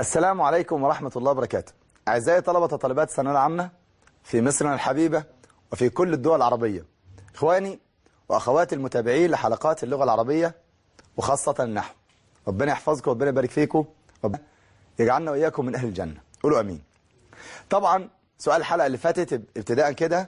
السلام عليكم ورحمة الله وبركاته أعزائي طلبة وطالبات الثانوية العامة في مصرنا الحبيبة وفي كل الدول العربية إخواني وأخواتي المتابعين لحلقات اللغة العربية وخاصة النحو ربنا يحفظكم وربنا يبارك فيكم ربنا يجعلنا وإياكم من أهل الجنة قولوا أمين طبعا سؤال الحلقة اللي فاتت ابتداء كده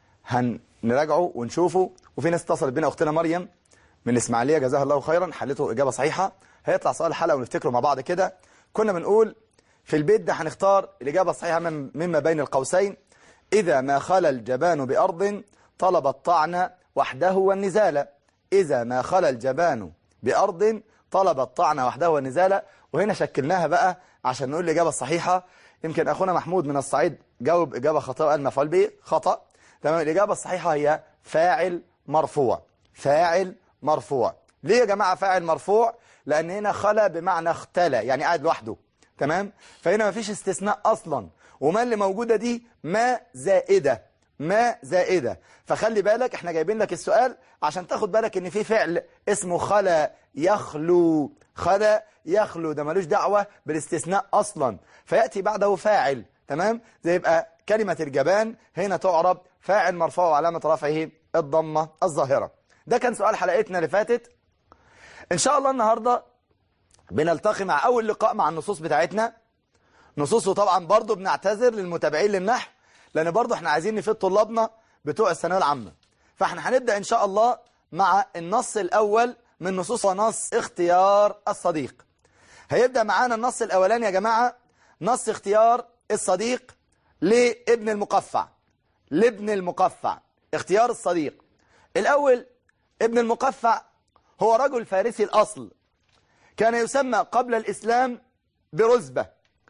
هنراجعه ونشوفه وفي ناس اتصلت بينا أختنا مريم من الإسماعيلية جزاها الله خيرا حلته إجابة صحيحة هيطلع سؤال الحلقة ونفتكره مع بعض كده كنا بنقول في البيت ده هنختار الإجابة الصحيحة مما بين القوسين إذا ما خلا الجبان بأرض طلب الطعن وحده والنزال إذا ما خلا الجبان بأرض طلب الطعن وحده والنزال وهنا شكلناها بقى عشان نقول الإجابة الصحيحة يمكن أخونا محمود من الصعيد جاوب إجابة خطأ قال مفعول به خطأ تمام الإجابة الصحيحة هي فاعل مرفوع فاعل مرفوع ليه يا جماعة فاعل مرفوع لأن هنا خلا بمعنى اختلى يعني قاعد لوحده تمام فهنا مفيش استثناء أصلا وما اللي موجودة دي ما زائدة ما زائدة فخلي بالك احنا جايبين لك السؤال عشان تاخد بالك ان في فعل اسمه خلا يخلو خلا يخلو ده ملوش دعوة بالاستثناء أصلا فيأتي بعده فاعل تمام زي يبقى كلمة الجبان هنا تعرب فاعل مرفوع وعلامة رفعه الضمة الظاهرة ده كان سؤال حلقتنا اللي فاتت ان شاء الله النهاردة بنلتقي مع اول لقاء مع النصوص بتاعتنا نصوصه طبعا برضو بنعتذر للمتابعين للنحو لان برضو احنا عايزين نفيد طلابنا بتوع الثانويه العامه فاحنا هنبدا ان شاء الله مع النص الاول من نصوص ونص اختيار الصديق هيبدا معانا النص الاولاني يا جماعه نص اختيار الصديق لابن المقفع لابن المقفع اختيار الصديق الاول ابن المقفع هو رجل فارسي الأصل كان يسمى قبل الإسلام برزبة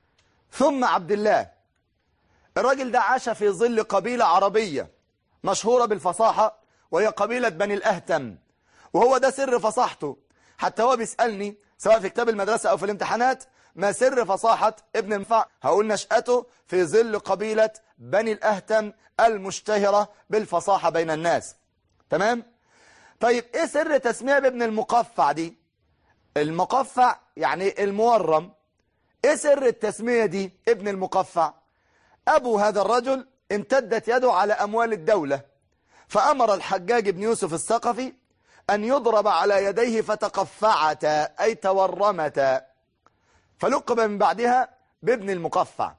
ثم عبد الله الرجل ده عاش في ظل قبيلة عربية مشهورة بالفصاحة وهي قبيلة بني الأهتم وهو ده سر فصاحته حتى هو بيسألني سواء في كتاب المدرسة أو في الامتحانات ما سر فصاحة ابن المفع هقول نشأته في ظل قبيلة بني الأهتم المشتهرة بالفصاحة بين الناس تمام؟ طيب ايه سر تسمية بابن المقفع دي المقفع يعني المورم ايه سر التسمية دي ابن المقفع ابو هذا الرجل امتدت يده على اموال الدولة فامر الحجاج بن يوسف الثقفي ان يضرب على يديه فتقفعتا اي تورمتا فلقب من بعدها بابن المقفع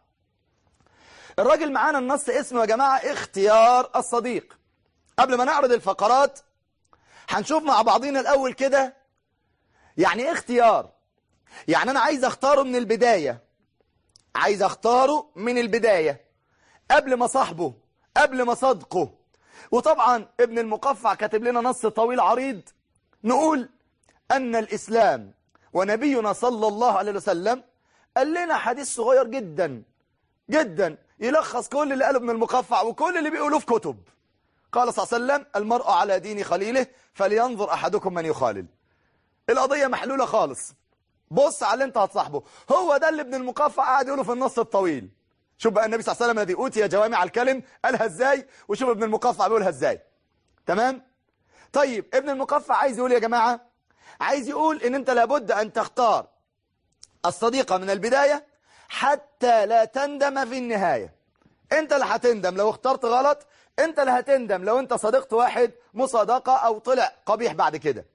الراجل معانا النص اسمه يا جماعة اختيار الصديق قبل ما نعرض الفقرات هنشوف مع بعضينا الأول كده يعني ايه اختيار يعني أنا عايز اختاره من البداية عايز اختاره من البداية قبل ما صاحبه قبل ما صدقه وطبعا ابن المقفع كاتب لنا نص طويل عريض نقول أن الإسلام ونبينا صلى الله عليه وسلم قال لنا حديث صغير جدا جدا يلخص كل اللي قاله ابن المقفع وكل اللي بيقولوه في كتب قال صلى الله عليه وسلم المرء على دين خليله فلينظر أحدكم من يخالل القضية محلولة خالص بص على اللي انت هتصاحبه هو ده اللي ابن المقفع قاعد يقوله في النص الطويل شوف بقى النبي صلى الله عليه وسلم الذي أوتي جوامع الكلم قالها ازاي وشوف ابن المقفع بيقولها ازاي تمام طيب ابن المقفع عايز يقول يا جماعة عايز يقول ان انت لابد ان تختار الصديقة من البداية حتى لا تندم في النهاية انت اللي هتندم لو اخترت غلط انت اللي هتندم لو انت صديقت واحد مصادقة او طلع قبيح بعد كده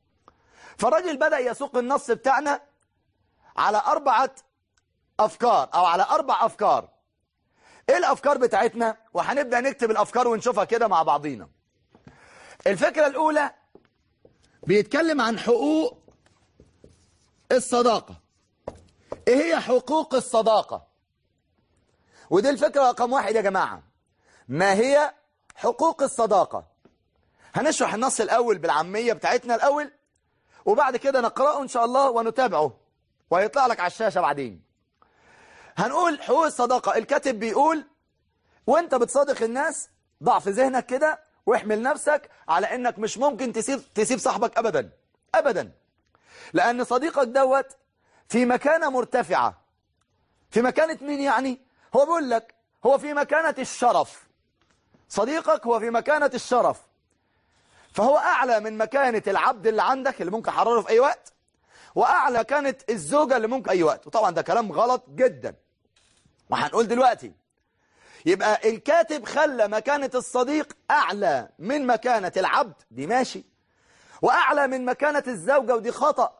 فالراجل بدأ يسوق النص بتاعنا على أربعة أفكار أو على أربع أفكار إيه الأفكار بتاعتنا وهنبدأ نكتب الأفكار ونشوفها كده مع بعضينا الفكرة الأولى بيتكلم عن حقوق الصداقة إيه هي حقوق الصداقة ودي الفكرة رقم واحد يا جماعة ما هي حقوق الصداقة هنشرح النص الأول بالعامية بتاعتنا الأول وبعد كده نقرأه إن شاء الله ونتابعه وهيطلع لك على الشاشة بعدين هنقول حقوق الصداقة الكاتب بيقول وانت بتصادق الناس ضع في ذهنك كده واحمل نفسك على انك مش ممكن تسيب, تسيب صاحبك ابدا ابدا لان صديقك دوت في مكانة مرتفعة في مكانة مين يعني هو بيقول لك هو في مكانة الشرف صديقك هو في مكانة الشرف فهو أعلى من مكانة العبد اللي عندك اللي ممكن حرره في أي وقت وأعلى كانت الزوجة اللي ممكن أي وقت وطبعا ده كلام غلط جدا وهنقول دلوقتي يبقى الكاتب خلى مكانة الصديق أعلى من مكانة العبد دي ماشي وأعلى من مكانة الزوجة ودي خطأ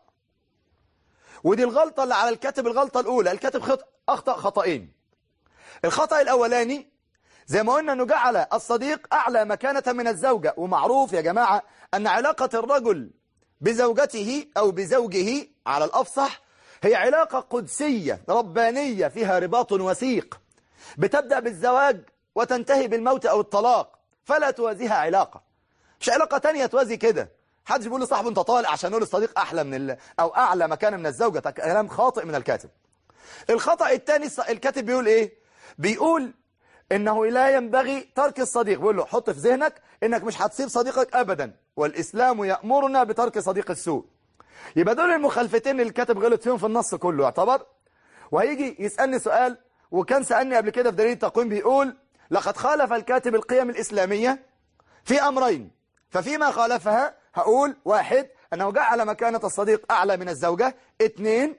ودي الغلطة اللي على الكاتب الغلطة الأولى الكاتب خط... أخطأ خطأين الخطأ الأولاني زي ما قلنا أنه جعل الصديق أعلى مكانة من الزوجة ومعروف يا جماعة أن علاقة الرجل بزوجته أو بزوجه على الأفصح هي علاقة قدسية ربانية فيها رباط وثيق بتبدأ بالزواج وتنتهي بالموت أو الطلاق فلا توازيها علاقة مش علاقة تانية توازي كده حدش بيقول لصاحبه انت طالع عشان نقول الصديق أحلى من ال... أو أعلى مكانة من الزوجة كلام خاطئ من الكاتب الخطأ الثاني الكاتب بيقول إيه بيقول إنه لا ينبغي ترك الصديق بيقول له حط في ذهنك إنك مش هتسيب صديقك أبدا والإسلام يأمرنا بترك صديق السوء يبقى دول المخالفتين اللي الكاتب غلط فيهم في النص كله يعتبر وهيجي يسألني سؤال وكان سألني قبل كده في دليل التقويم بيقول لقد خالف الكاتب القيم الإسلامية في أمرين ففيما خالفها هقول واحد أنه جعل مكانة الصديق أعلى من الزوجة اثنين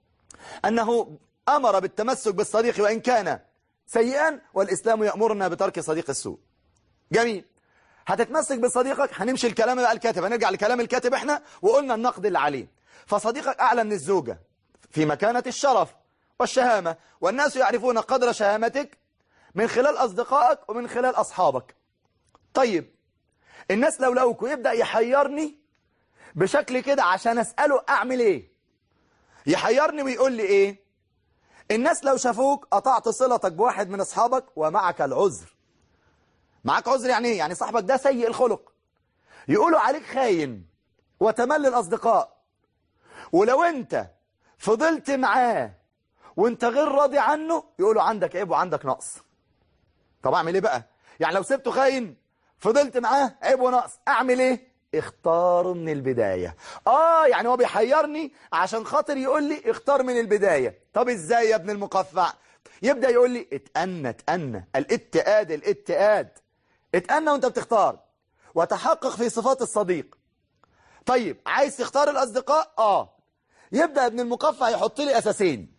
أنه أمر بالتمسك بالصديق وإن كان سيئا والإسلام يأمرنا بترك صديق السوء جميل هتتمسك بصديقك هنمشي الكلام بقى الكاتب هنرجع لكلام الكاتب احنا وقلنا النقد اللي عليه فصديقك أعلى من الزوجة في مكانة الشرف والشهامة والناس يعرفون قدر شهامتك من خلال أصدقائك ومن خلال أصحابك طيب الناس لو لوك ويبدأ يحيرني بشكل كده عشان أسأله أعمل إيه يحيرني ويقول لي إيه الناس لو شافوك قطعت صلتك بواحد من أصحابك ومعك العذر معك عذر يعني إيه يعني صاحبك ده سيء الخلق يقولوا عليك خاين وتمل الأصدقاء ولو أنت فضلت معاه وانت غير راضي عنه يقولوا عندك عيب وعندك نقص طب اعمل ايه بقى يعني لو سبته خاين فضلت معاه عيب ونقص اعمل ايه اختاره من البداية اه يعني هو بيحيرني عشان خاطر يقول لي اختار من البداية طب ازاي يا ابن المقفع يبدأ يقول لي اتأنى اتأنى الاتئاد الاتئاد اتأنى وانت بتختار وتحقق في صفات الصديق طيب عايز تختار الأصدقاء اه يبدأ ابن المقفع يحط لي أساسين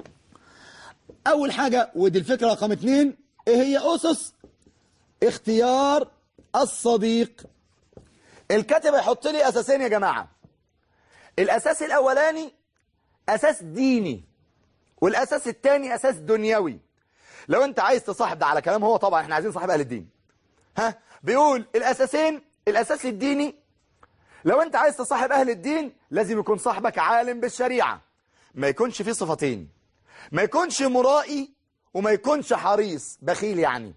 أول حاجة ودي الفكرة رقم اتنين ايه هي أسس اختيار الصديق الكاتب يحط لي أساسين يا جماعة الأساس الأولاني أساس ديني والأساس الثاني أساس دنيوي لو أنت عايز تصاحب ده على كلام هو طبعا احنا عايزين صاحب أهل الدين ها بيقول الأساسين الأساس الديني لو أنت عايز تصاحب أهل الدين لازم يكون صاحبك عالم بالشريعة ما يكونش فيه صفتين ما يكونش مرائي وما يكونش حريص بخيل يعني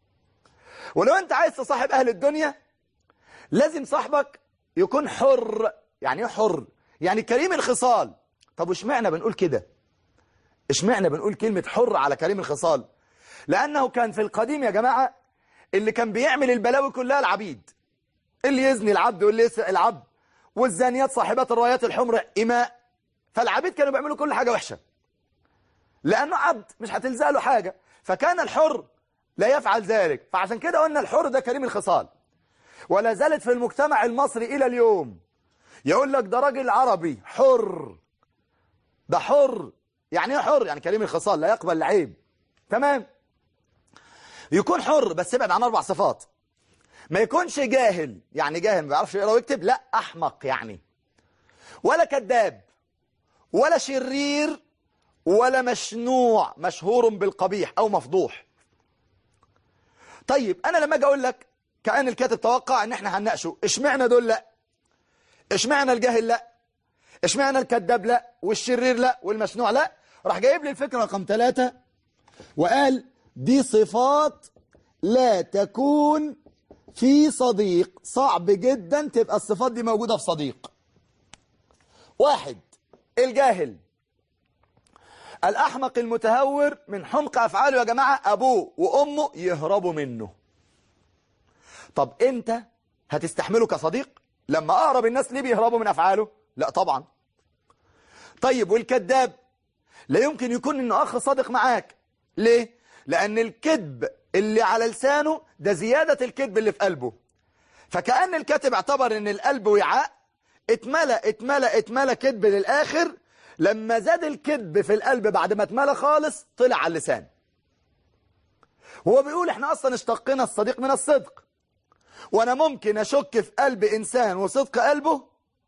ولو أنت عايز تصاحب أهل الدنيا لازم صاحبك يكون حر يعني ايه حر يعني كريم الخصال طب واشمعنى بنقول كده اشمعنى بنقول كلمة حر على كريم الخصال لأنه كان في القديم يا جماعة اللي كان بيعمل البلاوي كلها العبيد اللي يزني العبد واللي يسرق العبد والزانيات صاحبات الرايات الحمر إماء فالعبيد كانوا بيعملوا كل حاجة وحشة لأنه عبد مش هتلزق له حاجة فكان الحر لا يفعل ذلك فعشان كده قلنا الحر ده كريم الخصال ولا زالت في المجتمع المصري إلى اليوم يقول لك ده راجل عربي حر ده حر يعني ايه حر يعني كريم الخصال لا يقبل العيب تمام يكون حر بس يبعد عن أربع صفات ما يكونش جاهل يعني جاهل ما بيعرفش يقرا ويكتب لا أحمق يعني ولا كذاب ولا شرير ولا مشنوع مشهور بالقبيح أو مفضوح طيب أنا لما أجي أقول لك كأن الكاتب توقع ان احنا هنناقشه اشمعنى دول لا اشمعنى الجاهل لا اشمعنى الكذاب لا والشرير لا والمشنوع لا راح جايب لي الفكرة رقم ثلاثة وقال دي صفات لا تكون في صديق صعب جدا تبقى الصفات دي موجودة في صديق واحد الجاهل الأحمق المتهور من حمق أفعاله يا جماعة أبوه وأمه يهربوا منه طب انت هتستحمله كصديق لما اقرب الناس ليه بيهربوا من افعاله لا طبعا طيب والكذاب لا يمكن يكون انه اخ صادق معاك ليه لان الكذب اللي على لسانه ده زيادة الكذب اللي في قلبه فكأن الكاتب اعتبر ان القلب وعاء اتملى اتملى اتملى كذب للآخر لما زاد الكذب في القلب بعد ما اتملى خالص طلع على اللسان هو بيقول احنا اصلا اشتقنا الصديق من الصدق وانا ممكن اشك في قلب انسان وصدق قلبه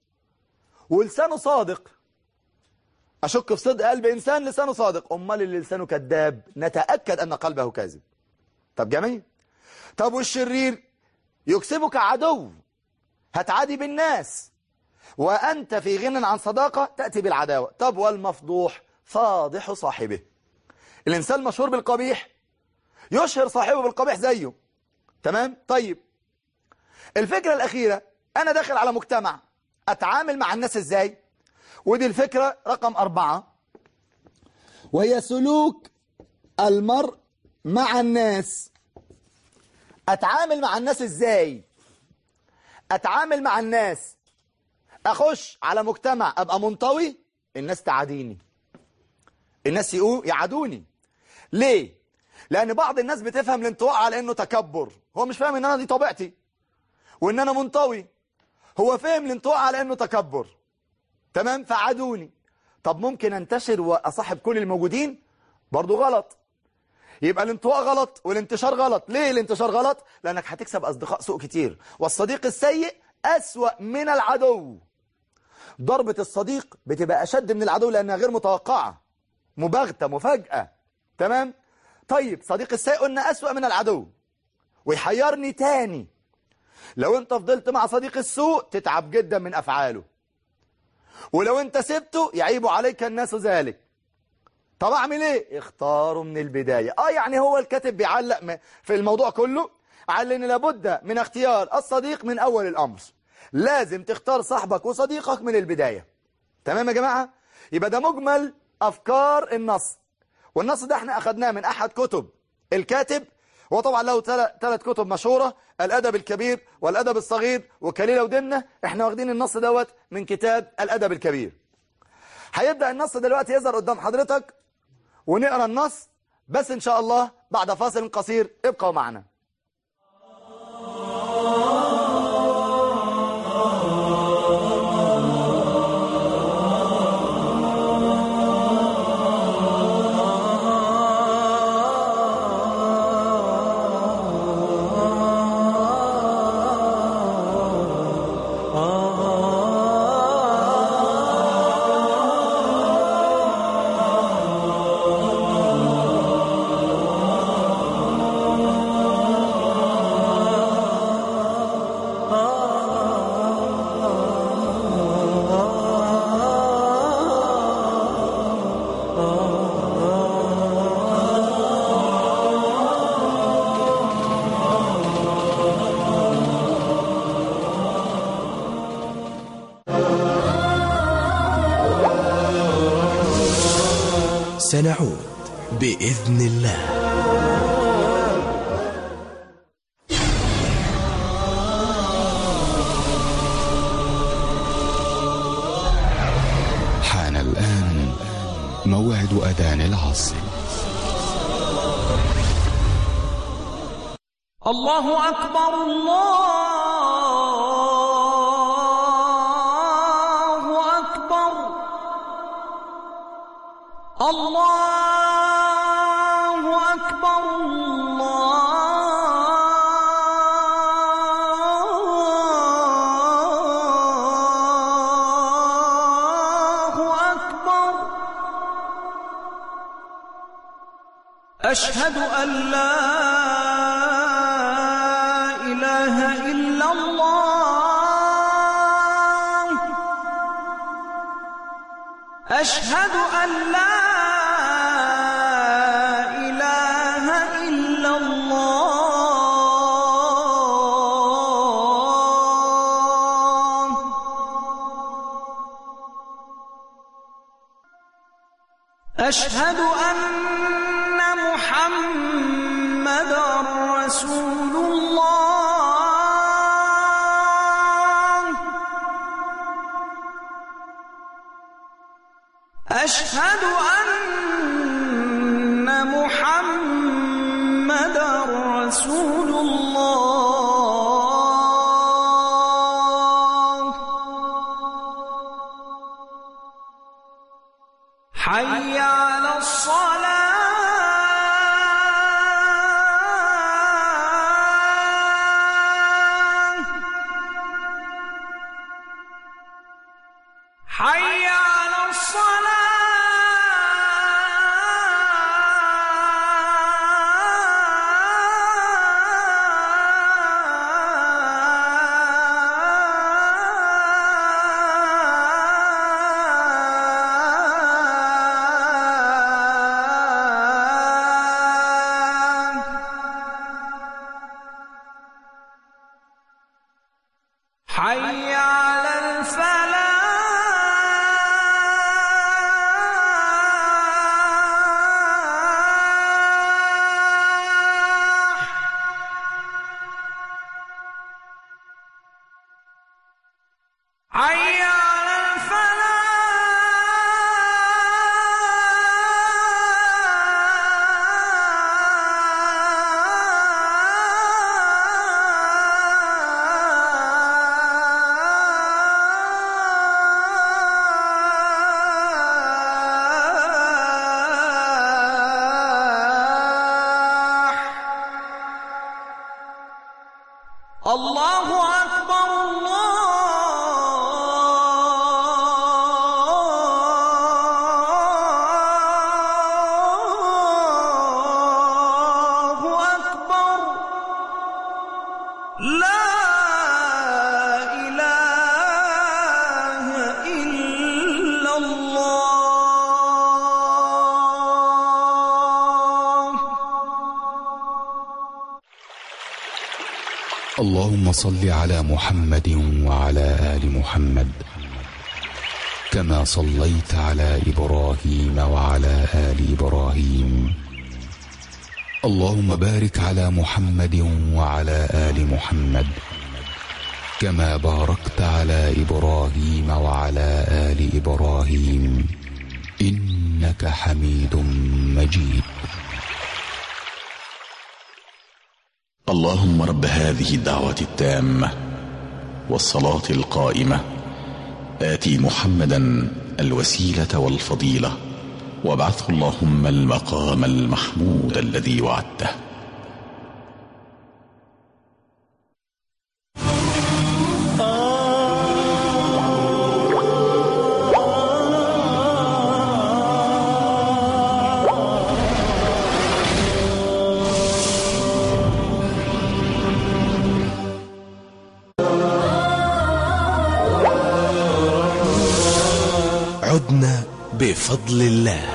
ولسانه صادق اشك في صدق قلب انسان لسانه صادق امال اللي لسانه كذاب نتاكد ان قلبه كاذب طب جميل طب والشرير يكسبك عدو هتعادي بالناس وأنت في غنى عن صداقة تأتي بالعداوة طب والمفضوح فاضح صاحبه الإنسان المشهور بالقبيح يشهر صاحبه بالقبيح زيه تمام طيب الفكرة الأخيرة أنا داخل على مجتمع أتعامل مع الناس إزاي ودي الفكرة رقم أربعة وهي سلوك المرء مع الناس أتعامل مع الناس إزاي أتعامل مع الناس أخش على مجتمع أبقى منطوي الناس تعاديني الناس يقول يعادوني ليه لأن بعض الناس بتفهم الانطواء على أنه تكبر هو مش فاهم أن أنا دي طبيعتي وأن أنا منطوي هو فهم الانطواء على أنه تكبر تمام فعادوني طب ممكن انتشر وأصاحب كل الموجودين برضو غلط يبقى الانطواء غلط والانتشار غلط ليه الانتشار غلط لأنك هتكسب أصدقاء سوء كتير والصديق السيء أسوأ من العدو ضربة الصديق بتبقى أشد من العدو لأنها غير متوقعة مباغتة مفاجأة تمام طيب صديق السيء قلنا أسوأ من العدو ويحيرني تاني لو انت فضلت مع صديق السوء تتعب جدا من أفعاله ولو انت سبته يعيب عليك الناس ذلك طب اعمل ايه اختاره من البداية اه يعني هو الكاتب بيعلق في الموضوع كله على ان لابد من اختيار الصديق من اول الامر لازم تختار صاحبك وصديقك من البداية تمام يا جماعة يبقى ده مجمل افكار النص والنص ده احنا اخدناه من احد كتب الكاتب وطبعا له ثلاث كتب مشهورة الأدب الكبير والأدب الصغير وكليلة ودمنة احنا واخدين النص دوت من كتاب الأدب الكبير هيبدأ النص دلوقتي يظهر قدام حضرتك ونقرأ النص بس إن شاء الله بعد فاصل قصير ابقوا معنا سنعود بإذن الله حان الآن موعد أذان العصر الله أكبر الله أكبر الله أكبر الله أكبر أشهد أن لا إله إلا الله أشهد أن لا إله إلا الله أشهد أن محمد رسول الله أشهد أن محمد رسول الله حي على الصلاة حي على الصلاة حي على الفلاح حي على الفلاح الله أكبر الله أكبر لا إله إلا الله اللهم صل على محمد وعلى آل محمد كما صليت على إبراهيم وعلى آل إبراهيم اللهم بارك على محمد وعلى آل محمد كما باركت على إبراهيم وعلى آل إبراهيم إنك حميد مجيد اللهم رب هذه الدعوة التامة والصلاة القائمة آتي محمدا الوسيلة والفضيلة وابعثه اللهم المقام المحمود الذي وعدته عدنا بفضل الله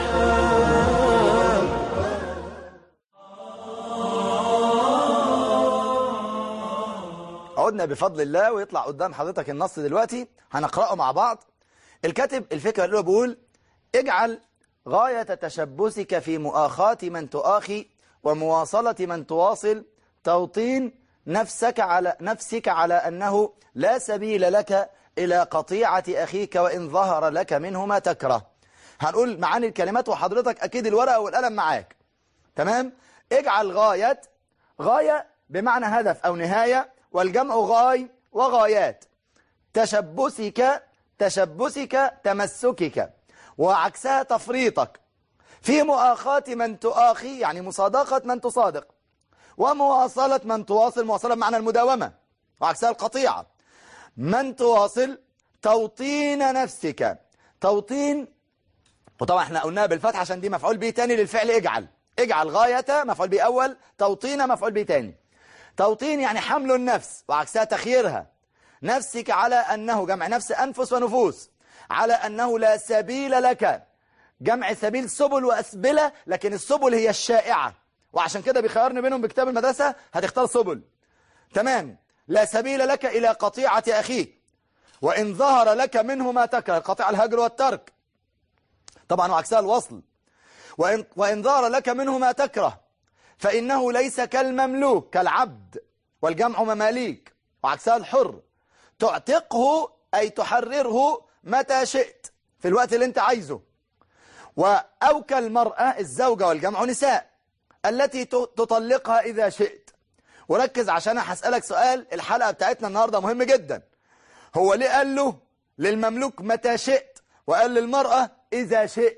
عدنا بفضل الله ويطلع قدام حضرتك النص دلوقتي هنقرأه مع بعض الكاتب الفكرة اللي هو بيقول اجعل غاية تشبثك في مؤاخاة من تؤاخي ومواصلة من تواصل توطين نفسك على نفسك على أنه لا سبيل لك إلى قطيعة أخيك وإن ظهر لك منه ما تكره هنقول معاني الكلمات وحضرتك أكيد الورقة والقلم معاك تمام اجعل غاية غاية بمعنى هدف أو نهاية والجمع غاي وغايات تشبثك تشبثك تمسكك وعكسها تفريطك في مؤاخاة من تؤاخي يعني مصادقة من تصادق ومواصلة من تواصل مواصلة بمعنى المداومة وعكسها القطيعة من تواصل توطين نفسك توطين وطبعا احنا قلناها بالفتح عشان دي مفعول به تاني للفعل اجعل اجعل غاية مفعول به أول توطين مفعول به تاني توطين يعني حمل النفس وعكسها تخييرها نفسك على أنه جمع نفس أنفس ونفوس على أنه لا سبيل لك جمع سبيل سبل وأسبلة لكن السبل هي الشائعة وعشان كده بيخيرني بينهم بكتاب المدرسة هتختار سبل تمام لا سبيل لك إلى قطيعة أخيك وإن ظهر لك منه ما تكره قطيع الهجر والترك طبعا وعكسها الوصل وإن, وإن ظهر لك منه ما تكره فإنه ليس كالمملوك كالعبد والجمع مماليك وعكسها الحر تعتقه أي تحرره متى شئت في الوقت اللي انت عايزه أو كالمرأة الزوجة والجمع نساء التي تطلقها إذا شئت وركز عشان هسألك سؤال الحلقة بتاعتنا النهاردة مهم جدا هو ليه قال له للمملوك متى شئت وقال للمرأة إذا شئت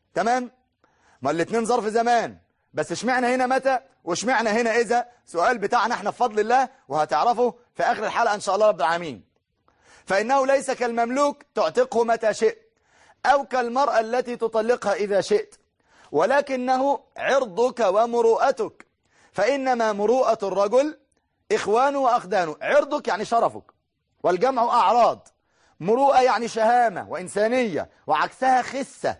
تمام ما الاتنين ظرف زمان بس اشمعنى هنا متى واشمعنى هنا اذا سؤال بتاعنا احنا بفضل الله وهتعرفه في اخر الحلقة ان شاء الله رب العالمين فانه ليس كالمملوك تعتقه متى شئت او كالمرأة التي تطلقها اذا شئت ولكنه عرضك ومروءتك فانما مروءة الرجل اخوانه واخدانه عرضك يعني شرفك والجمع اعراض مروءة يعني شهامة وإنسانية وعكسها خسة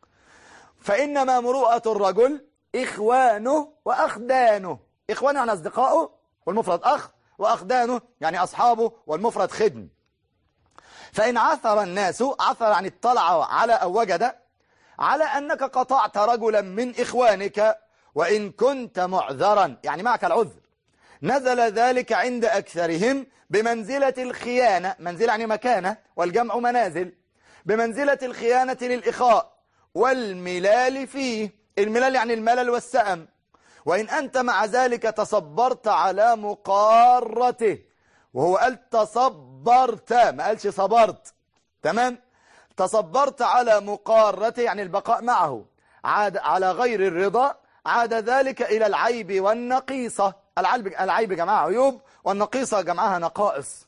فإنما مروءة الرجل إخوانه وأخدانه إخوانه يعني أصدقائه والمفرد أخ وأخدانه يعني أصحابه والمفرد خدم فإن عثر الناس عثر يعني اطلع على أو وجد على أنك قطعت رجلا من إخوانك وإن كنت معذرا يعني معك العذر نزل ذلك عند أكثرهم بمنزلة الخيانة منزلة يعني مكانة والجمع منازل بمنزلة الخيانة للإخاء والملال فيه الملال يعني الملل والسأم وإن أنت مع ذلك تصبرت على مقارته وهو قال تصبرت ما قالش صبرت تمام تصبرت على مقارته يعني البقاء معه عاد على غير الرضا عاد ذلك إلى العيب والنقيصة العيب, العيب جماعة عيوب والنقيصة جمعها نقائص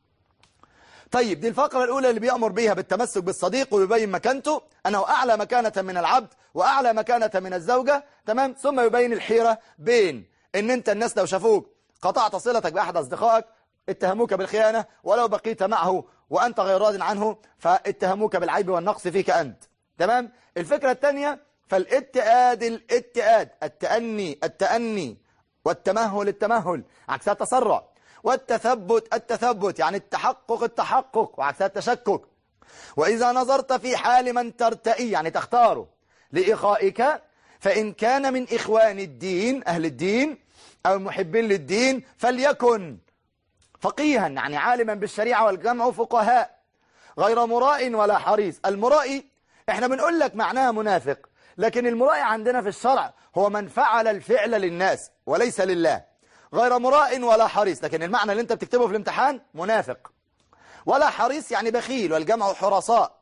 طيب دي الفقرة الأولى اللي بيأمر بيها بالتمسك بالصديق ويبين مكانته أنه أعلى مكانة من العبد وأعلى مكانة من الزوجة تمام ثم يبين الحيرة بين أن أنت الناس لو شافوك قطعت صلتك بأحد أصدقائك اتهموك بالخيانة ولو بقيت معه وأنت غير راض عنه فاتهموك بالعيب والنقص فيك أنت تمام الفكرة الثانية فالاتئاد الاتئاد التأني التأني والتمهل التمهل عكسها التسرع والتثبت التثبت يعني التحقق التحقق وعكسها التشكك وإذا نظرت في حال من ترتئي يعني تختاره لإخائك فإن كان من إخوان الدين أهل الدين أو محبين للدين فليكن فقيها يعني عالما بالشريعة والجمع فقهاء غير مراء ولا حريص المرائي احنا بنقول لك معناها منافق لكن المرائي عندنا في الشرع هو من فعل الفعل للناس وليس لله غير مراء ولا حريص لكن المعنى اللي انت بتكتبه في الامتحان منافق ولا حريص يعني بخيل والجمع حرصاء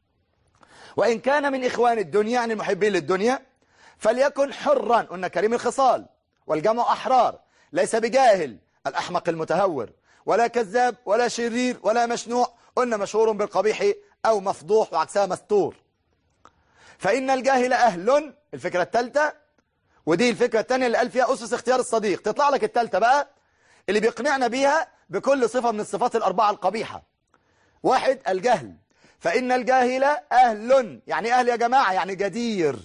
وإن كان من إخوان الدنيا يعني المحبين للدنيا فليكن حرا قلنا كريم الخصال والجمع أحرار ليس بجاهل الأحمق المتهور ولا كذاب ولا شرير ولا مشنوع قلنا مشهور بالقبيح أو مفضوح وعكسها مستور فإن الجاهل أهل الفكرة الثالثة ودي الفكرة الثانية اللي قال فيها أسس اختيار الصديق تطلع لك الثالثة بقى اللي بيقنعنا بيها بكل صفة من الصفات الأربعة القبيحة واحد الجهل فإن الجاهل أهل يعني أهل يا جماعة يعني جدير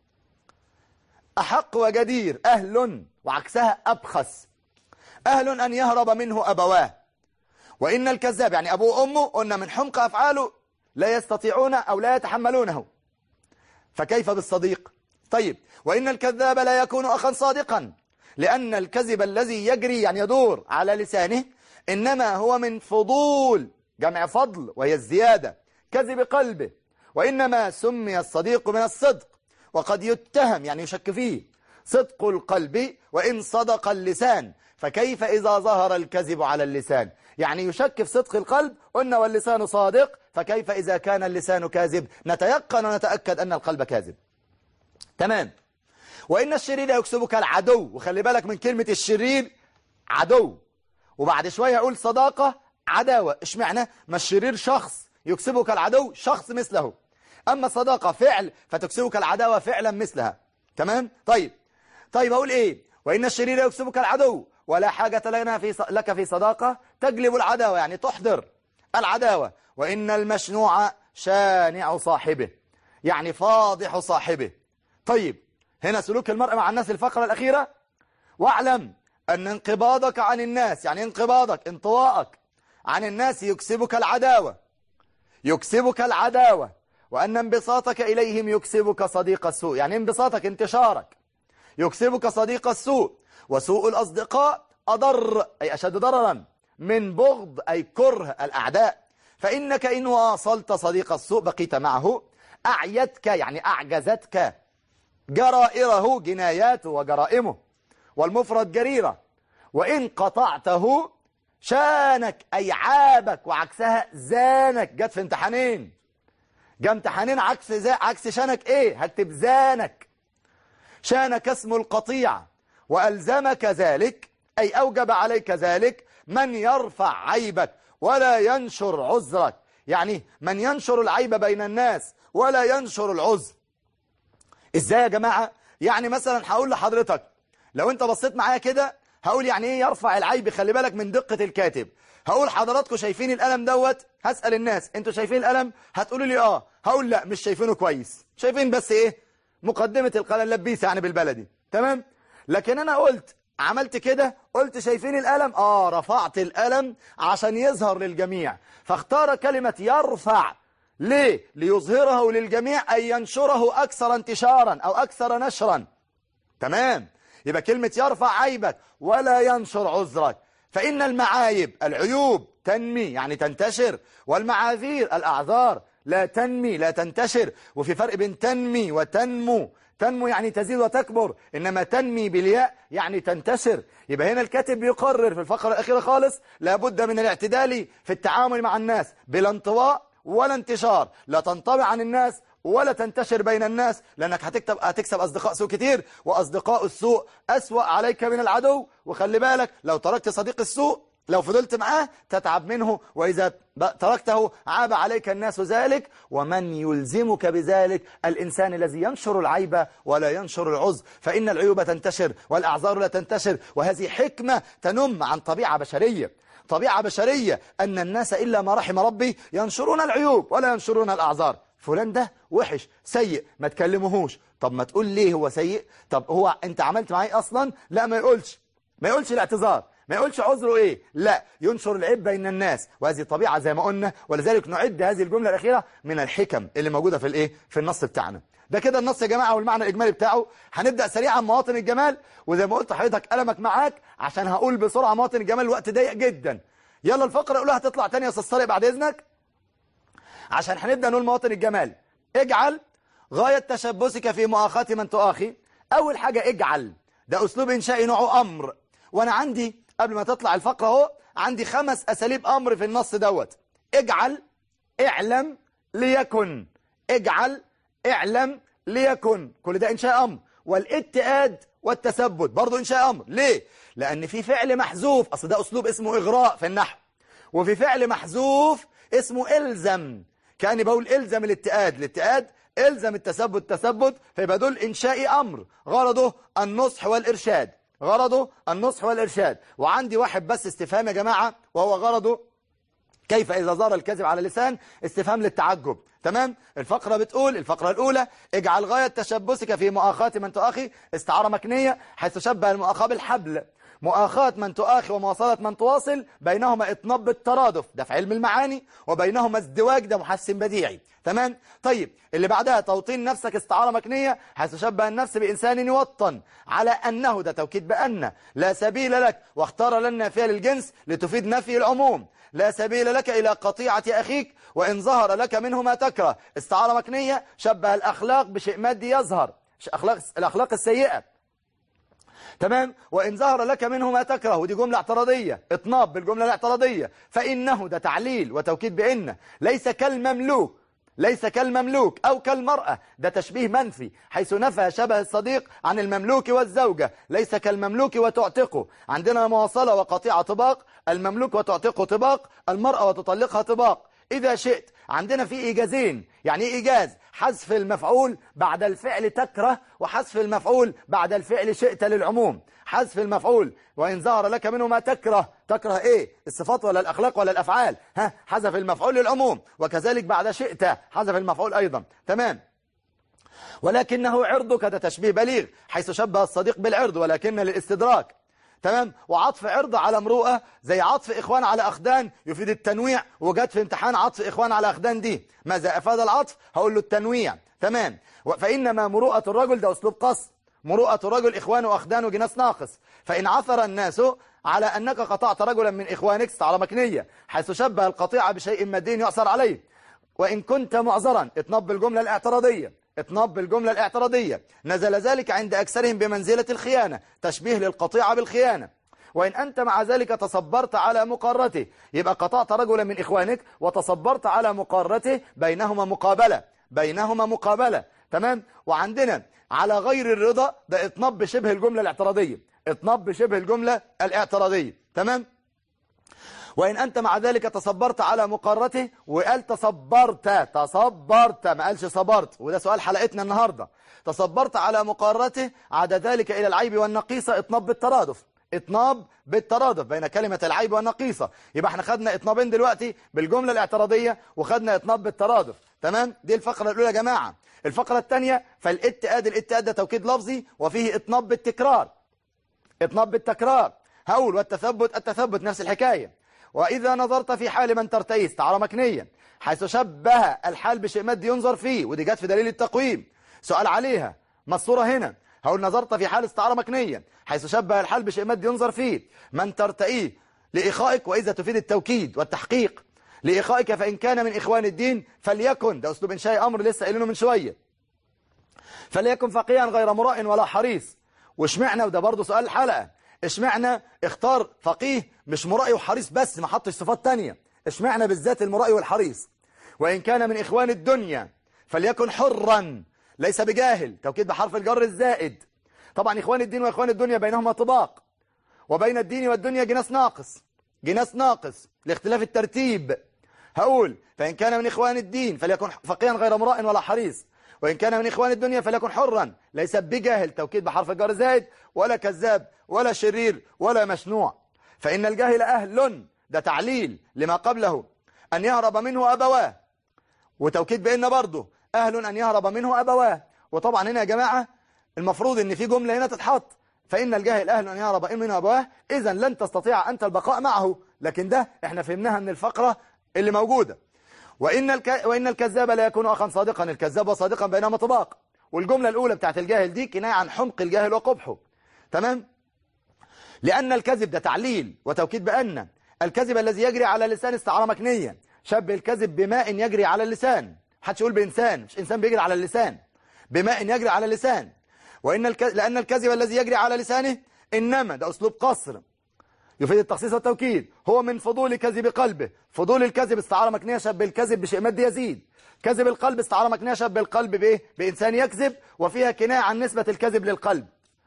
أحق وجدير أهل وعكسها أبخس أهل أن يهرب منه أبواه وإن الكذاب يعني أبوه وأمه قلنا من حمق أفعاله لا يستطيعون أو لا يتحملونه فكيف بالصديق طيب وإن الكذاب لا يكون أخا صادقا لأن الكذب الذي يجري يعني يدور على لسانه إنما هو من فضول جمع فضل وهي الزيادة كذب قلبه وإنما سمي الصديق من الصدق وقد يتهم يعني يشك فيه صدق القلب وإن صدق اللسان فكيف إذا ظهر الكذب على اللسان يعني يشك في صدق القلب قلنا واللسان صادق فكيف إذا كان اللسان كاذب نتيقن ونتأكد أن القلب كاذب تمام وإن الشرير يكسبك العدو وخلي بالك من كلمة الشرير عدو وبعد شوية أقول صداقة عداوة إيش معنى ما الشرير شخص يكسبك العدو شخص مثله أما صداقة فعل فتكسبك العداوة فعلا مثلها تمام طيب طيب أقول إيه وإن الشرير يكسبك العدو ولا حاجة لنا في لك في صداقة تجلب العداوة يعني تحضر العداوة وإن المشنوع شانع صاحبه يعني فاضح صاحبه طيب هنا سلوك المرء مع الناس الفقرة الأخيرة واعلم أن انقباضك عن الناس يعني انقباضك انطواءك عن الناس يكسبك العداوة يكسبك العداوة وأن انبساطك إليهم يكسبك صديق السوء يعني انبساطك انتشارك يكسبك صديق السوء وسوء الأصدقاء أضر أي أشد ضررا من بغض أي كره الأعداء فإنك إن واصلت صديق السوء بقيت معه أعيتك يعني أعجزتك جرائره جناياته وجرائمه والمفرد جريرة وإن قطعته شانك أي عابك وعكسها زانك جت في امتحانين جه امتحانين عكس زي عكس شانك ايه هكتب زانك شانك اسم القطيع وألزمك ذلك أي أوجب عليك ذلك من يرفع عيبك ولا ينشر عذرك يعني من ينشر العيب بين الناس ولا ينشر العذر ازاي يا جماعة يعني مثلا هقول لحضرتك لو انت بصيت معايا كده هقول يعني ايه يرفع العيب خلي بالك من دقة الكاتب هقول حضراتكم شايفين القلم دوت هسأل الناس انتوا شايفين القلم هتقولوا لي اه هقول لا مش شايفينه كويس شايفين بس ايه مقدمة القلم لبيسة يعني بالبلدي تمام لكن انا قلت عملت كده قلت شايفين القلم اه رفعت القلم عشان يظهر للجميع فاختار كلمة يرفع ليه ليظهره للجميع أي ينشره أكثر انتشارا أو أكثر نشرا تمام يبقى كلمة يرفع عيبك ولا ينشر عذرك فإن المعايب العيوب تنمي يعني تنتشر والمعاذير الأعذار لا تنمي لا تنتشر وفي فرق بين تنمي وتنمو تنمو يعني تزيد وتكبر إنما تنمي بالياء يعني تنتشر يبقى هنا الكاتب بيقرر في الفقرة الأخيرة خالص لابد من الاعتدال في التعامل مع الناس بلا انطواء ولا انتشار لا تنطبع عن الناس ولا تنتشر بين الناس لأنك هتكتب هتكسب أصدقاء سوء كتير وأصدقاء السوء أسوأ عليك من العدو وخلي بالك لو تركت صديق السوء لو فضلت معاه تتعب منه وإذا تركته عاب عليك الناس ذلك ومن يلزمك بذلك الإنسان الذي ينشر العيب ولا ينشر العز فإن العيوب تنتشر والأعذار لا تنتشر وهذه حكمة تنم عن طبيعة بشرية طبيعة بشرية أن الناس إلا ما رحم ربي ينشرون العيوب ولا ينشرون الأعذار فلان ده وحش سيء ما تكلمهوش طب ما تقول ليه هو سيء طب هو انت عملت معاه اصلا لا ما يقولش ما يقولش الاعتذار ما يقولش عذره ايه لا ينشر العيب بين الناس وهذه طبيعة زي ما قلنا ولذلك نعد هذه الجملة الأخيرة من الحكم اللي موجودة في الايه في النص بتاعنا ده كده النص يا جماعة والمعنى الإجمالي بتاعه هنبدأ سريعا مواطن الجمال وزي ما قلت حضرتك قلمك معاك عشان هقول بسرعة مواطن الجمال الوقت ضيق جدا يلا الفقرة الأولى هتطلع تانية يا أستاذ طارق بعد إذنك عشان هنبدأ نقول مواطن الجمال اجعل غاية تشبثك في مؤاخاة من تؤاخي أول حاجة اجعل ده أسلوب إنشائي نوعه أمر وأنا عندي قبل ما تطلع الفقرة اهو عندي خمس أساليب أمر في النص دوت اجعل اعلم ليكن اجعل اعلم ليكن كل ده إنشاء أمر والاتئاد والتثبت برضو إنشاء أمر ليه؟ لأن في فعل محذوف أصل ده أسلوب اسمه إغراء في النحو وفي فعل محذوف اسمه إلزم كأني بقول إلزم الاتئاد الاتئاد إلزم التثبت التثبت فيبقى دول إنشاء أمر غرضه النصح والإرشاد غرضه النصح والإرشاد وعندي واحد بس استفهام يا جماعة وهو غرضه كيف إذا ظهر الكذب على اللسان استفهام للتعجب تمام الفقرة بتقول الفقرة الأولى اجعل غاية تشبثك في مؤاخاة من تؤاخي استعارة مكنية حيث شبه المؤاخاة بالحبل مؤاخاة من تؤاخي ومواصلة من تواصل بينهما اطناب بالترادف ده في علم المعاني وبينهما ازدواج ده محسن بديعي تمام طيب اللي بعدها توطين نفسك استعارة مكنية حيث شبه النفس بإنسان يوطن على أنه ده توكيد بأن لا سبيل لك واختار لنا فيها للجنس لتفيد نفي العموم لا سبيل لك إلى قطيعة أخيك وإن ظهر لك منه ما تكره استعارة مكنية شبه الأخلاق بشيء مادي يظهر أخلاق الأخلاق السيئة تمام وإن ظهر لك منه ما تكره ودي جملة اعتراضية اطناب بالجملة الاعتراضية فإنه ده تعليل وتوكيد بإن ليس كالمملوك ليس كالمملوك أو كالمرأة ده تشبيه منفي حيث نفى شبه الصديق عن المملوك والزوجة ليس كالمملوك وتعتقه عندنا مواصلة وقطيعة طباق المملوك وتعتقه طباق المرأة وتطلقها طباق إذا شئت عندنا في إيجازين يعني إيه إيجاز حذف المفعول بعد الفعل تكره وحذف المفعول بعد الفعل شئت للعموم حذف المفعول وإن ظهر لك منه ما تكره تكره إيه الصفات ولا الأخلاق ولا الأفعال ها حذف المفعول للعموم وكذلك بعد شئت حذف المفعول أيضا تمام ولكنه عرضك ده تشبيه بليغ حيث شبه الصديق بالعرض ولكن للاستدراك تمام وعطف عرض على مروءة زي عطف إخوان على أخدان يفيد التنويع وجد في امتحان عطف إخوان على أخدان دي ماذا أفاد العطف هقول له التنويع تمام فإنما مروءة الرجل ده أسلوب قص مروءة الرجل إخوان وأخدان وجناس ناقص فإن عثر الناس على أنك قطعت رجلا من إخوانك استعارة مكنية حيث شبه القطيعة بشيء مادي يعثر عليه وإن كنت معذرا اطنب بالجملة الاعتراضية اطناب بالجملة الاعتراضية نزل ذلك عند أكثرهم بمنزلة الخيانة تشبيه للقطيعة بالخيانة وإن أنت مع ذلك تصبرت على مقارته يبقى قطعت رجلا من إخوانك وتصبرت على مقارته بينهما مقابلة بينهما مقابلة تمام وعندنا على غير الرضا ده اطناب بشبه الجملة الاعتراضية اطناب بشبه الجملة الاعتراضية تمام وإن أنت مع ذلك تصبرت على مقارته وقال تصبرت تصبرت ما قالش صبرت وده سؤال حلقتنا النهاردة تصبرت على مقارته عاد ذلك إلى العيب والنقيصة اطناب بالترادف اطناب بالترادف بين كلمة العيب والنقيصة يبقى احنا خدنا اطنابين دلوقتي بالجملة الاعتراضية وخدنا اطناب بالترادف تمام دي الفقرة الأولى يا جماعة الفقرة الثانية فالاتئاد الاتئاد ده توكيد لفظي وفيه اطناب بالتكرار اطناب بالتكرار هقول والتثبت التثبت نفس الحكاية وإذا نظرت في حال من ترتئي استعارة مكنية حيث شبه الحال بشيء مادي ينظر فيه ودي جت في دليل التقويم سؤال عليها ما الصورة هنا هقول نظرت في حال استعارة مكنية حيث شبه الحال بشيء مادي ينظر فيه من ترتئيه لإخائك وإذا تفيد التوكيد والتحقيق لإخائك فإن كان من إخوان الدين فليكن ده أسلوب إنشاء أمر لسه قايلينه من شوية فليكن فقيها غير مراء ولا حريص واشمعنا وده برضه سؤال الحلقة اشمعنا اختار فقيه مش مرائي وحريص بس ما حطش صفات تانية اشمعنا بالذات المرائي والحريص وإن كان من إخوان الدنيا فليكن حرا ليس بجاهل توكيد بحرف الجر الزائد طبعا إخوان الدين وإخوان الدنيا بينهما طباق وبين الدين والدنيا جناس ناقص جناس ناقص لاختلاف الترتيب هقول فإن كان من إخوان الدين فليكن فقيها غير مراء ولا حريص وإن كان من إخوان الدنيا فليكن حرا ليس بجاهل توكيد بحرف الجر زائد ولا كذاب ولا شرير ولا مشنوع فإن الجاهل أهل ده تعليل لما قبله أن يهرب منه أبواه وتوكيد بأن برضه أهل أن يهرب منه أبواه وطبعا هنا يا جماعة المفروض أن في جملة هنا تتحط فإن الجاهل أهل أن يهرب منه أبواه إذا لن تستطيع أنت البقاء معه لكن ده احنا فهمناها من الفقرة اللي موجودة وإن, الك... وإن الكذاب لا يكون أخا صادقا الكذاب وصادقا بينهما طباق والجملة الأولى بتاعت الجاهل دي كناية عن حمق الجاهل وقبحه تمام لأن الكذب ده تعليل وتوكيد بأن الكذب الذي يجري على اللسان استعارة مكنية شبه الكذب بماء يجري على اللسان محدش يقول بإنسان مش إنسان بيجري على اللسان بماء يجري على اللسان وإن الك... لأن الكذب الذي يجري على لسانه إنما ده أسلوب قصر يفيد التخصيص والتوكيد هو من فضول كذب قلبه فضول الكذب استعارة مكنية شبه الكذب بشيء مادي يزيد كذب القلب استعارة مكنية شبه القلب بإيه؟ بإنسان يكذب وفيها كناية عن نسبة الكذب للقلب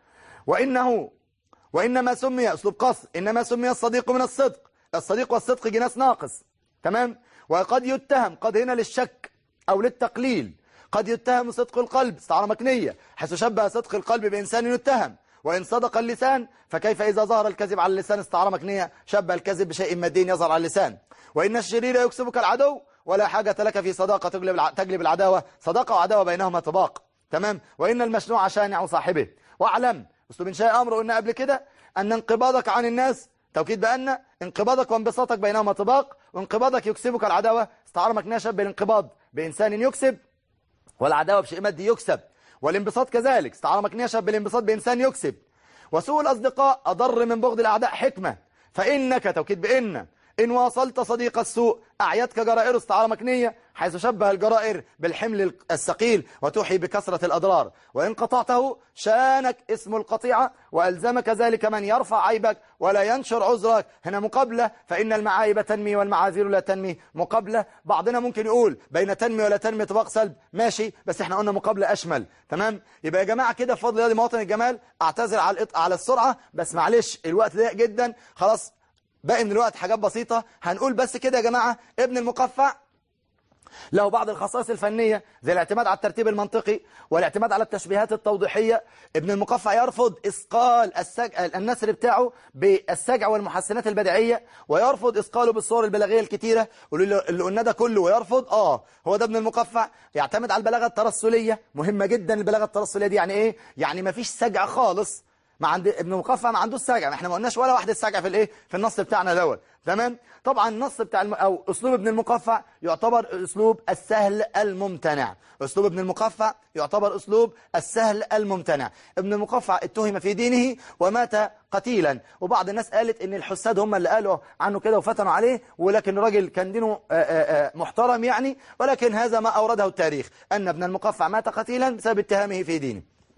وإنه وإنما سمي أسلوب قصر إنما سمي الصديق من الصدق الصديق والصدق جناس ناقص تمام وقد يتهم قد هنا للشك أو للتقليل قد يتهم صدق القلب استعارة مكنية حيث شبه صدق القلب بإنسان يتهم وإن صدق اللسان فكيف إذا ظهر الكذب على اللسان استعارة مكنية شبه الكذب بشيء مادي يظهر على اللسان وإن الشرير يكسبك العدو ولا حاجة لك في صداقة تجلب تجلب العداوة صداقة وعداوة بينهما طباق تمام وإن المشنوع شانع صاحبه واعلم أسلوب إنشاء أمر قلنا قبل كده أن انقباضك عن الناس توكيد بأن انقباضك وانبساطك بينهما طباق وانقباضك يكسبك العداوة استعارة مكنية شبه الانقباض بإنسان يكسب والعداوة بشيء مادي يكسب والانبساط كذلك استعارة مكنية شبه الانبساط بإنسان يكسب وسوء الأصدقاء أضر من بغض الأعداء حكمة فإنك توكيد بإن إن واصلت صديق السوء أعيتك جرائر استعارة مكنية حيث شبه الجرائر بالحمل الثقيل وتوحي بكثرة الأضرار وإن قطعته شانك اسم القطيعة وألزمك ذلك من يرفع عيبك ولا ينشر عذرك هنا مقابلة فإن المعايب تنمي والمعاذير لا تنمي مقابلة بعضنا ممكن يقول بين تنمي ولا تنمي طباق سلب ماشي بس احنا قلنا مقابلة أشمل تمام يبقى يا جماعة كده بفضل الله مواطن الجمال أعتذر على الإط... على السرعة بس معلش الوقت ضيق جدا خلاص باقي من الوقت حاجات بسيطة هنقول بس كده يا جماعة ابن المقفع له بعض الخصائص الفنية زي الاعتماد على الترتيب المنطقي والاعتماد على التشبيهات التوضيحية ابن المقفع يرفض إثقال السج... النسر بتاعه بالسجع والمحسنات البديعية ويرفض إثقاله بالصور البلاغية الكتيرة اللي قلنا ده كله ويرفض آه هو ده ابن المقفع يعتمد على البلاغة الترسلية مهمة جدا البلاغة الترسلية دي يعني إيه؟ يعني ما فيش سجع خالص ما عند ابن مقفع ما عندوش سجع احنا ما قلناش ولا واحده سجع في الايه في النص بتاعنا دوت تمام طبعا النص بتاع الم... او اسلوب ابن المقفع يعتبر اسلوب السهل الممتنع اسلوب ابن المقفع يعتبر اسلوب السهل الممتنع ابن المقفع اتهم في دينه ومات قتيلا وبعض الناس قالت ان الحساد هم اللي قالوا عنه كده وفتنوا عليه ولكن الراجل كان دينه آآ آآ محترم يعني ولكن هذا ما اورده التاريخ ان ابن المقفع مات قتيلا بسبب اتهامه في دينه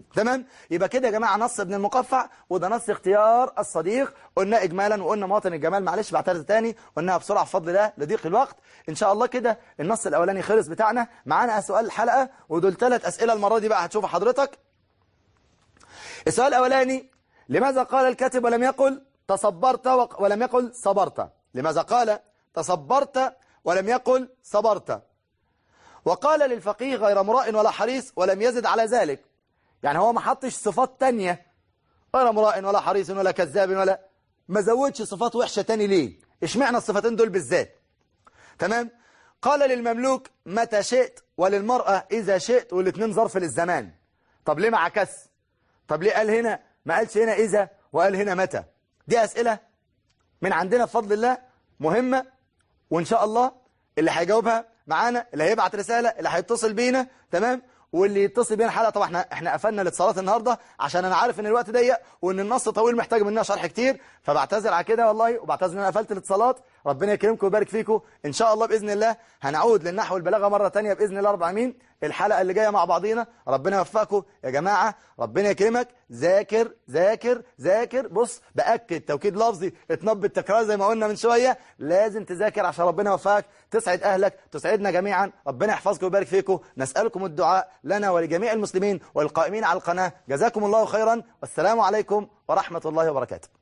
تمام يبقى كده يا جماعة نص ابن المقفع وده نص اختيار الصديق قلنا إجمالا وقلنا مواطن الجمال معلش بعترض تاني قلناها بسرعة بفضل الله لضيق الوقت إن شاء الله كده النص الأولاني خلص بتاعنا معانا سؤال الحلقة ودول ثلاث أسئلة المرة دي بقى هتشوفها حضرتك السؤال الأولاني لماذا قال الكاتب ولم يقل تصبرت وق- ولم يقل صبرت لماذا قال تصبرت ولم يقل صبرت وقال للفقيه غير مراء ولا حريص ولم يزد على ذلك يعني هو ما حطش صفات تانية غير مراء ولا حريص ولا كذاب ولا ما زودش صفات وحشة تاني ليه اشمعنى الصفتين دول بالذات تمام قال للمملوك متى شئت وللمرأة إذا شئت والاثنين ظرف للزمان طب ليه ما عكس طب ليه قال هنا ما قالش هنا إذا وقال هنا متى دي أسئلة من عندنا بفضل الله مهمة وإن شاء الله اللي هيجاوبها معانا اللي هيبعت رسالة اللي هيتصل بينا تمام واللي يتصل بينا الحلقة طبعا احنا احنا قفلنا الاتصالات النهاردة عشان انا عارف ان الوقت ضيق وان النص طويل محتاج مننا شرح كتير فبعتذر على كده والله وبعتذر ان انا قفلت الاتصالات ربنا يكرمكم ويبارك فيكم ان شاء الله باذن الله هنعود للنحو والبلاغه مرة تانية باذن الله رب العالمين الحلقة اللي جاية مع بعضينا ربنا يوفقكم يا جماعة ربنا يكرمك ذاكر ذاكر ذاكر بص بأكد توكيد لفظي اتنبض التكرار زي ما قلنا من شوية لازم تذاكر عشان ربنا يوفقك تسعد أهلك تسعدنا جميعا ربنا يحفظكم ويبارك فيكم نسألكم الدعاء لنا ولجميع المسلمين والقائمين على القناة جزاكم الله خيرا والسلام عليكم ورحمة الله وبركاته